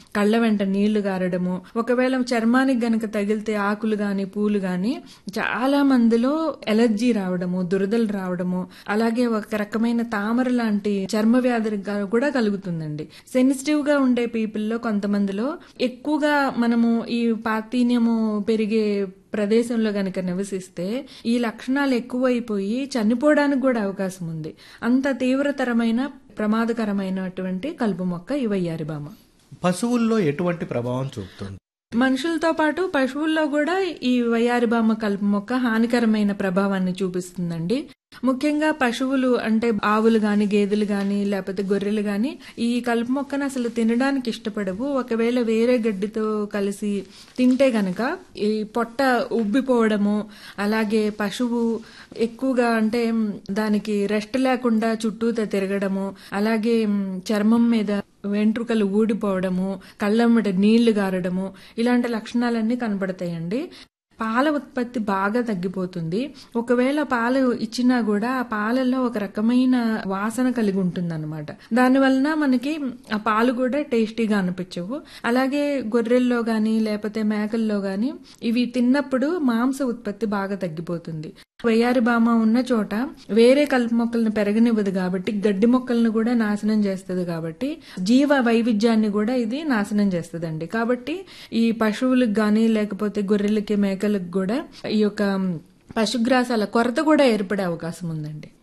కళ్ళ వెంట నీళ్లు గారడము ఒకవేళ చర్మానికి గనక తగిలితే ఆకులు గాని పూలు గాని చాలా మందిలో ఎలర్జీ రావడము దురదలు రావడము అలాగే ఒక రకమైన తామర లాంటి చర్మ వ్యాధి గా- కూడా కలుగుతుందండి సెన్సిటివ్ గా ఉండే పీపుల్ లో కొంతమందిలో ఎక్కువగా మనము ఈ పాతీన్యము పెరిగే ప్రదేశంలో గనక నివసిస్తే ఈ లక్షణాలు ఎక్కువైపోయి చనిపోవడానికి కూడా అవకాశం ఉంది అంత తీవ్రతరమైన ప్రమాదకరమైనటువంటి కలుపు మొక్క ఈ వయ్యారి బామ పశువుల్లో ఎటువంటి ప్రభావం చూపుతుంది మనుషులతో పాటు పశువుల్లో కూడా ఈ వయ్యారిబామ కలుపు మొక్క హానికరమైన ప్రభావాన్ని చూపిస్తుందండి ముఖ్యంగా పశువులు అంటే ఆవులు గాని గేదెలు గాని లేకపోతే గొర్రెలు గాని ఈ కలుపు మొక్కను అసలు తినడానికి ఇష్టపడవు ఒకవేళ వేరే గడ్డితో కలిసి తింటే గనక ఈ పొట్ట ఉబ్బిపోవడము అలాగే పశువు ఎక్కువగా అంటే మ్, దానికి రెస్ట్ లేకుండా చుట్టూతా తిరగడము అలాగే మ్, చర్మం మీద వెంట్రుకలు ఊడిపోవడము కళ్ళమ్మట నీళ్లు గారడము ఇలాంటి లక్షణాలన్నీ కనబడతాయండి పాల ఉత్పత్తి బాగా తగ్గిపోతుంది ఒకవేళ పాలు ఇచ్చినా కూడా ఆ పాలల్లో ఒక రకమైన వాసన కలిగి ఉంటుంది అనమాట దానివలన మనకి ఆ పాలు కూడా టేస్టీగా అనిపించవు అలాగే గొర్రెల్లో గాని లేకపోతే మేకల్లో గాని ఇవి తిన్నప్పుడు మాంస ఉత్పత్తి బాగా తగ్గిపోతుంది వయ్యారి బామ ఉన్న చోట వేరే కలుపు మొక్కలను పెరగనివ్వదు కాబట్టి గడ్డి మొక్కలను కూడా నాశనం చేస్తుంది కాబట్టి జీవ వైవిధ్యాన్ని కూడా ఇది నాశనం చేస్తుందండి కాబట్టి ఈ పశువులకు గాని లేకపోతే గొర్రెలకి మేకలకు కూడా ఈ యొక్క పశుగ్రాసాల కొరత కూడా ఏర్పడే అవకాశం ఉందండి